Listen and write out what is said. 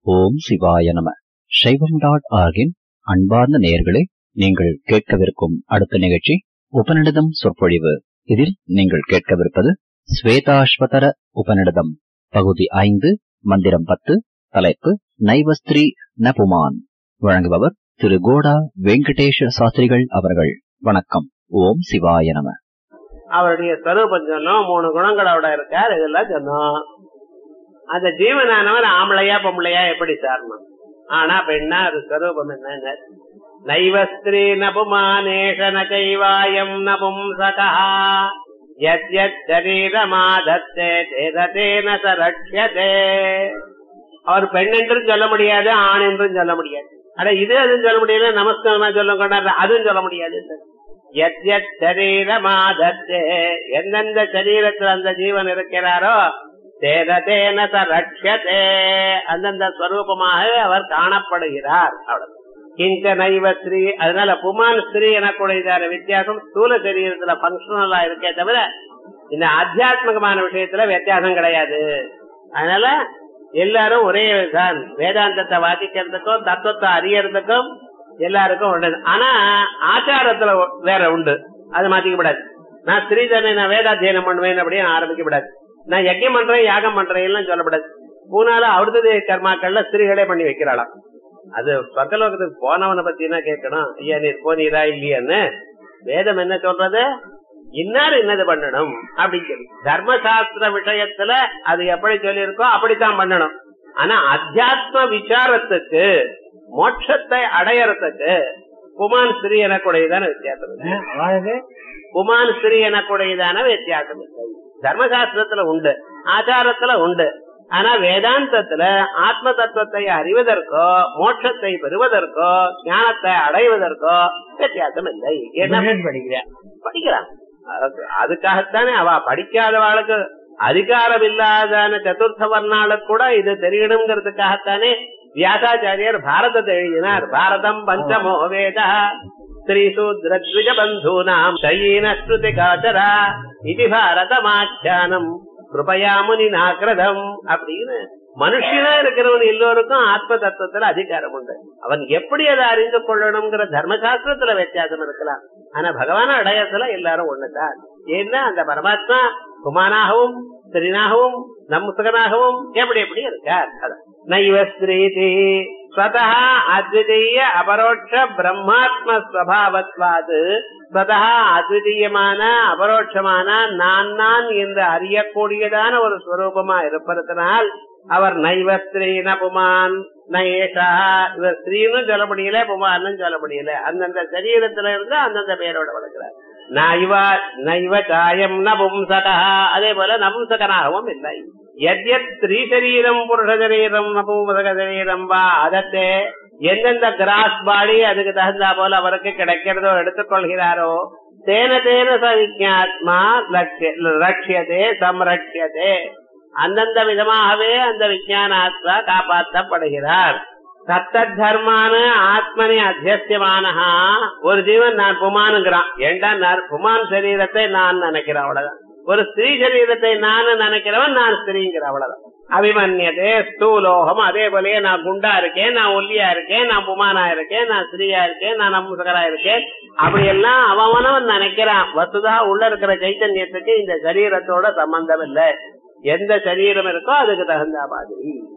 ஓம் சிவாய நம சைவம் டாட் ஆர்கின் அன்பார்ந்த நேயர்களே நீங்கள் கேட்கவிருக்கும் அடுத்த நிகழ்ச்சி உபநிடதம் சொற்பொழிவு இதில் நீங்கள் கேட்கவிருப்பது ஸ்வேதாஸ்வதர உபநிடதம் பகுதி ஐந்து மந்திரம் பத்து தலைப்பு நைவஸ்திரி நபுமான் வழங்குபவர் திரு கோடா வெங்கடேஷ சாஸ்திரிகள் அவர்கள் வணக்கம் ஓம் சிவாய நம அவருடைய ஸ்வரூபம் சொன்னோம் மூணு குணங்களோட இருக்கார் இதெல்லாம் சொன்னோம் அந்த ஜீவனானவர் ஆம்பளையா பொம்பளையா எப்படி சாரணும் ஆனா பெண்ணா அது ஸ்வரூபம் என்ன நைவஸ்திரீ நபுமானேஷ நகைவாயம் நபும்சகா யரீரமாதத்தே தேதேன சரட்சதே அவர் பெண் என்றும் சொல்ல முடியாது ஆண் என்றும் சொல்ல முடியாது அட இது அதுவும் சொல்ல முடியாது நமஸ்காரமா சொல்ல கொண்டாடுற அதுவும் சொல்ல முடியாது சரீரமாதத்தே எந்தெந்த சரீரத்தில் அந்த ஜீவன் இருக்கிறாரோ தேதேன சரட்சதே அந்தந்த ஸ்வரூபமாக அவர் காணப்படுகிறார் அவ்வளவு கிஞ்ச நைவ ஸ்ரீ அதனால புமான் ஸ்ரீ எனக்கூடியதான வித்தியாசம் ஸ்தூல சரீரத்துல பங்கனலா இருக்கே தவிர இந்த ஆத்தியாத்மிகமான விஷயத்துல வித்தியாசம் கிடையாது அதனால எல்லாரும் ஒரே தான் வேதாந்தத்தை வாசிக்கிறதுக்கும் தத்துவத்தை அறியறதுக்கும் எல்லாருக்கும் உண்டு ஆனா ஆச்சாரத்துல வேற உண்டு அது மாத்திக்கப்படாது நான் ஸ்ரீதனை நான் வேதாத்தியனம் பண்ணுவேன் அப்படின்னு ஆரம்பிக்கப்படாது நான் யஜ்யம் பண்றேன் யாகம் பண்றேன் எல்லாம் சொல்லப்படாது பூனால அவருது கர்மாக்கள்ல ஸ்திரீகளே பண்ணி வைக்கிறாளாம் அது பக்கலோகத்துக்கு போனவனை பத்தி என்ன கேட்கணும் ஐயா நீர் போனீரா இல்லையான்னு வேதம் என்ன சொல்றது இன்னார் என்னது பண்ணணும் அப்படின்னு சொல்லி தர்மசாஸ்திர விஷயத்துல அது எப்படி சொல்லியிருக்கோ அப்படித்தான் பண்ணணும் ஆனா அத்தியாத்ம விசாரத்துக்கு மோட்சத்தை அடையறதுக்கு புமான் ஸ்ரீ எனக்கூடியதான வித்தியாசம் புமான் ஸ்ரீ எனக்கூடியதான வித்தியாசம் தர்மசாஸ்திரத்துல உண்டு ஆச்சாரத்துல உண்டு ஆனா வேதாந்தத்துல ஆத்ம தத்துவத்தை அறிவதற்கோ மோட்சத்தை பெறுவதற்கோ ஞானத்தை அடைவதற்கோ வித்தியாசம் இல்லை என்ன படிக்கிறான் படிக்கிறான் அதுக்காகத்தானே அவ படிக்காதவாளுக்கு அதிகாரம் இல்லாதான சதுர்த்த வர்ணாளுக்கு கூட இது தெரியணுங்கிறதுக்காகத்தானே வியாசாச்சாரியர் பாரதத்தை எழுதினார் பாரதம் பஞ்சமோ வேத ஸ்ரீசூத்ரத்விஜ பந்தூனாம் சயீன ஸ்ருதி காச்சரா இது பாரதமாக்கியானம் கிருபயா முனி நாக்கிரதம் அப்படின்னு மனுஷனா இருக்கிறவன் எல்லோருக்கும் ஆத்ம தத்துவத்துல அதிகாரம் உண்டு அவன் எப்படி அதை அறிந்து கொள்ளணுங்கிற தர்மசாஸ்திரத்துல வித்தியாசம் இருக்கலாம் ஆனா பகவான அடையத்துல எல்லாரும் ஒண்ணுதான் ஏன்னா அந்த பரமாத்மா குமானாகவும் ஸ்திரீனாகவும் நம்சகனாகவும் எப்படி எப்படி இருக்கார் நைவ ஸ்திரீதி ஸ்வதா அத்விதீய அபரோட்ச பிரம்மாத்ம ஸ்வபாவத்வாது ஸ்வதா அத்விதீயமான அபரோட்சமான நான் நான் என்று அறியக்கூடியதான ஒரு ஸ்வரூபமா இருப்பதனால் அவர் நைவ ஸ்திரீ நபுமான் நயேஷா இவர் ஸ்திரீன்னு சொல்ல முடியல புமான்னு சொல்ல முடியல அந்தந்த சரீரத்துல இருந்து அந்தந்த பேரோட வளர்க்கிறார் நைவ நைவ காயம் நபும்சகா அதே போல நபும்சகனாகவும் இல்லை எத்யத் ஸ்திரீ சரீரம் புருஷ சரீரம் நபும்சக சரீரம் வா அதத்தே எந்தெந்த கிராஸ் பாடி அதுக்கு தகுந்தா போல அவருக்கு கிடைக்கிறதோ எடுத்துக்கொள்கிறாரோ தேன தேன சவிஜாத்மா ரட்சியதே சம்ரட்சியதே அந்தந்த விதமாகவே அந்த விஜயான ஆத்மா காப்பாற்றப்படுகிறார் சத்த தர்மான ஆத்மனி அத்தியசியமானஹா ஒரு ஜீவன் நான் புமானுங்கிறான் ஏண்டா நான் புமான் சரீரத்தை நான் நினைக்கிறேன் அவ்வளவுதான் ஒரு ஸ்திரீ சரீரத்தை நான் நினைக்கிறவன் நான் ஸ்திரீங்கிற அவ்வளவுதான் அபிமன்யதே ஸ்தூலோகம் அதே போலயே நான் குண்டா இருக்கேன் நான் ஒல்லியா இருக்கேன் நான் புமானா இருக்கேன் நான் ஸ்திரீயா இருக்கேன் நான் நம்புசகரா இருக்கேன் அப்படி எல்லாம் அவனவன் நினைக்கிறான் வசுதா உள்ள இருக்கிற சைத்தன்யத்துக்கு இந்த சரீரத்தோட சம்பந்தம் இல்லை எந்த சரீரம் இருக்கோ அதுக்கு தகுந்த மாதிரி